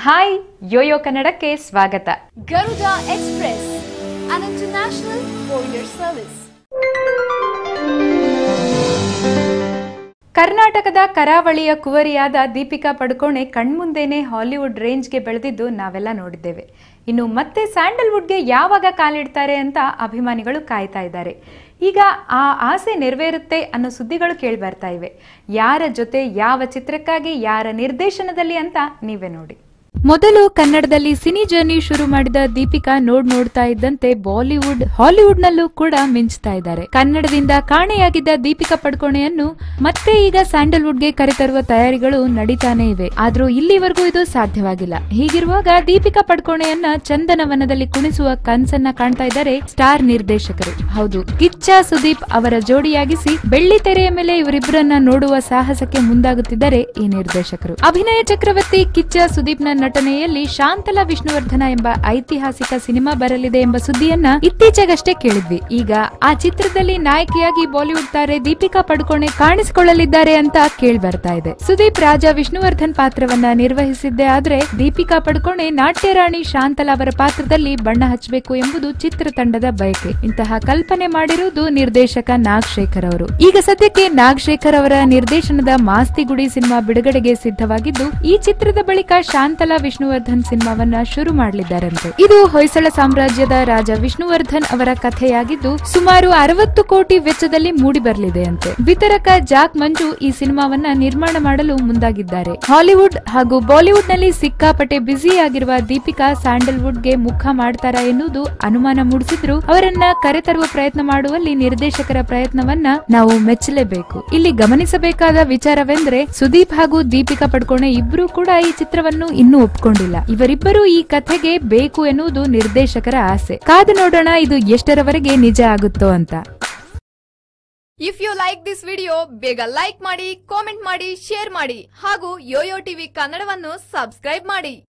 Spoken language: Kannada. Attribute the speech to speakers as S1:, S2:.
S1: ಹಾಯ್ ಯೋಯೋ ಕನ್ನಡಕ್ಕೆ ಸ್ವಾಗತ
S2: Garuda Express, an international courier service.
S1: ಕರ್ನಾಟಕದ ಕರಾವಳಿಯ ಕುವರಿಯಾದ ದೀಪಿಕಾ ಪಡುಕೋಣೆ ಕಣ್ಮುಂದೆನೆ ಹಾಲಿವುಡ್ ರೇಂಜ್ಗೆ ಬೆಳೆದಿದ್ದು ನಾವೆಲ್ಲ ನೋಡಿದ್ದೇವೆ ಇನ್ನು ಮತ್ತೆ ಸ್ಯಾಂಡಲ್ವುಡ್ಗೆ ಯಾವಾಗ ಕಾಲಿಡ್ತಾರೆ ಅಂತ ಅಭಿಮಾನಿಗಳು ಕಾಯ್ತಾ ಇದ್ದಾರೆ ಈಗ ಆ ಆಸೆ ನೆರವೇರುತ್ತೆ ಅನ್ನೋ ಸುದ್ದಿಗಳು ಕೇಳಿ ಬರ್ತಾ ಇವೆ ಯಾರ ಜೊತೆ ಯಾವ ಚಿತ್ರಕ್ಕಾಗಿ ಯಾರ ನಿರ್ದೇಶನದಲ್ಲಿ ಅಂತ ನೀವೇ ನೋಡಿ ಮೊದಲು ಕನ್ನಡದಲ್ಲಿ ಸಿನಿ ಜರ್ನಿ ಶುರು ಮಾಡಿದ ದೀಪಿಕಾ ನೋಡ್ ನೋಡ್ತಾ ಇದ್ದಂತೆ ಬಾಲಿವುಡ್ ಹಾಲಿವುಡ್ ನಲ್ಲೂ ಕೂಡ ಮಿಂಚ್ತಾ ಇದ್ದಾರೆ ಕನ್ನಡದಿಂದ ಕಾಣೆಯಾಗಿದ್ದ ದೀಪಿಕಾ ಪಡ್ಕೋಣೆಯನ್ನು ಮತ್ತೆ ಈಗ ಸ್ಯಾಂಡಲ್ವುಡ್ಗೆ ಕರೆತರುವ ತಯಾರಿಗಳು ನಡೀತಾನೆ ಇವೆ ಆದ್ರೂ ಇಲ್ಲಿವರೆಗೂ ಇದು ಸಾಧ್ಯವಾಗಿಲ್ಲ ಹೀಗಿರುವಾಗ ದೀಪಿಕಾ ಪಡ್ಕೋಣೆಯನ್ನ ಚಂದನವನದಲ್ಲಿ ಕುಣಿಸುವ ಕನ್ಸನ್ನ ಕಾಣ್ತಾ ಇದ್ದಾರೆ ಸ್ಟಾರ್ ನಿರ್ದೇಶಕರು ಹೌದು ಕಿಚ್ಚ ಸುದೀಪ್ ಅವರ ಜೋಡಿಯಾಗಿಸಿ ಬೆಳ್ಳಿ ತೆರೆಯ ಮೇಲೆ ಇವರಿಬ್ಬರನ್ನ ನೋಡುವ ಸಾಹಸಕ್ಕೆ ಮುಂದಾಗುತ್ತಿದ್ದಾರೆ ಈ ನಿರ್ದೇಶಕರು ಅಭಿನಯ ಚಕ್ರವರ್ತಿ ಕಿಚ್ಚ ಸುದೀಪ್ನ ನಟನೆಯಲ್ಲಿ ಶಾಂತಲಾ ವಿಷ್ಣುವರ್ಧನ ಎಂಬ ಐತಿಹಾಸಿಕ ಸಿನಿಮಾ ಬರಲಿದೆ ಎಂಬ ಸುದ್ದಿಯನ್ನ ಇತ್ತೀಚೆಗಷ್ಟೇ ಕೇಳಿದ್ವಿ ಈಗ ಆ ಚಿತ್ರದಲ್ಲಿ ನಾಯಕಿಯಾಗಿ ಬಾಲಿವುಡ್ ತಾರೆ ದೀಪಿಕಾ ಪಡುಕೋಣೆ ಕಾಣಿಸಿಕೊಳ್ಳಲಿದ್ದಾರೆ ಅಂತ ಕೇಳಿ ಬರ್ತಾ ಇದೆ ಸುದೀಪ್ ರಾಜ ವಿಷ್ಣುವರ್ಧನ್ ಪಾತ್ರವನ್ನ ನಿರ್ವಹಿಸಿದ್ದೇ ಆದ್ರೆ ದೀಪಿಕಾ ಪಡುಕೋಣೆ ನಾಟ್ಯ ರಾಣಿ ಶಾಂತಲಾ ಅವರ ಪಾತ್ರದಲ್ಲಿ ಬಣ್ಣ ಹಚ್ಚಬೇಕು ಎಂಬುದು ಚಿತ್ರತಂಡದ ಬಯಕೆ ಇಂತಹ ಕಲ್ಪನೆ ಮಾಡಿರುವುದು ನಿರ್ದೇಶಕ ನಾಗಶೇಖರ್ ಅವರು ಈಗ ಸದ್ಯಕ್ಕೆ ನಾಗಶೇಖರ್ ಅವರ ನಿರ್ದೇಶನದ ಮಾಸ್ತಿಗುಡಿ ಸಿನಿಮಾ ಬಿಡುಗಡೆಗೆ ಸಿದ್ಧವಾಗಿದ್ದು ಈ ಚಿತ್ರದ ಬಳಿಕ ಶಾಂತಲಾ ವಿಷ್ಣುವರ್ಧನ್ ಸಿನಿಮಾವನ್ನ ಶುರು ಮಾಡಲಿದ್ದಾರಂತೆ ಇದು ಹೊಯ್ಸಳ ಸಾಮ್ರಾಜ್ಯದ ರಾಜ ವಿಷ್ಣುವರ್ಧನ್ ಅವರ ಕಥೆಯಾಗಿದ್ದು ಸುಮಾರು ಅರವತ್ತು ಕೋಟಿ ವೆಚ್ಚದಲ್ಲಿ ಮೂಡಿ ಬರಲಿದೆ ಅಂತೆ ವಿತರಕ ಜಾಕ್ ಮಂಜು ಈ ಸಿನಿಮಾವನ್ನ ನಿರ್ಮಾಣ ಮಾಡಲು ಮುಂದಾಗಿದ್ದಾರೆ ಹಾಲಿವುಡ್ ಹಾಗೂ ಬಾಲಿವುಡ್ ನಲ್ಲಿ ಸಿಕ್ಕಾಪಟ್ಟೆ ಬ್ಯುಸಿ ಆಗಿರುವ ದೀಪಿಕಾ ಸ್ಯಾಂಡಲ್ವುಡ್ಗೆ ಮುಖ ಮಾಡ್ತಾರಾ ಎನ್ನುವುದು ಅನುಮಾನ ಮೂಡಿಸಿದ್ರು ಅವರನ್ನ ಕರೆತರುವ ಪ್ರಯತ್ನ ಮಾಡುವಲ್ಲಿ ನಿರ್ದೇಶಕರ ಪ್ರಯತ್ನವನ್ನ ನಾವು ಮೆಚ್ಚಲೇಬೇಕು ಇಲ್ಲಿ ಗಮನಿಸಬೇಕಾದ ವಿಚಾರವೆಂದ್ರೆ ಸುದೀಪ್ ಹಾಗೂ ದೀಪಿಕಾ ಪಡ್ಕೋಣೆ ಇಬ್ರು ಕೂಡ ಈ ಚಿತ್ರವನ್ನು ಇನ್ನೂ ಒಪ್ಕೊಂಡಿಲ್ಲ ಇವರಿಬ್ಬರು ಈ ಕಥೆಗೆ ಬೇಕು ಎನ್ನುವುದು ನಿರ್ದೇಶಕರ ಆಸೆ ಕಾದು ನೋಡೋಣ ಇದು ಎಷ್ಟರವರೆಗೆ ನಿಜ ಆಗುತ್ತೋ ಅಂತ
S2: if you like this video ಬೇಗ ಲೈಕ್ ಮಾಡಿ ಕಾಮೆಂಟ್ ಮಾಡಿ ಶೇರ್ ಮಾಡಿ ಹಾಗೂ ಯೋಯೋ ಟಿವಿ ಕನ್ನಡವನ್ನು ಸಬ್ಸ್ಕ್ರೈಬ್ ಮಾಡಿ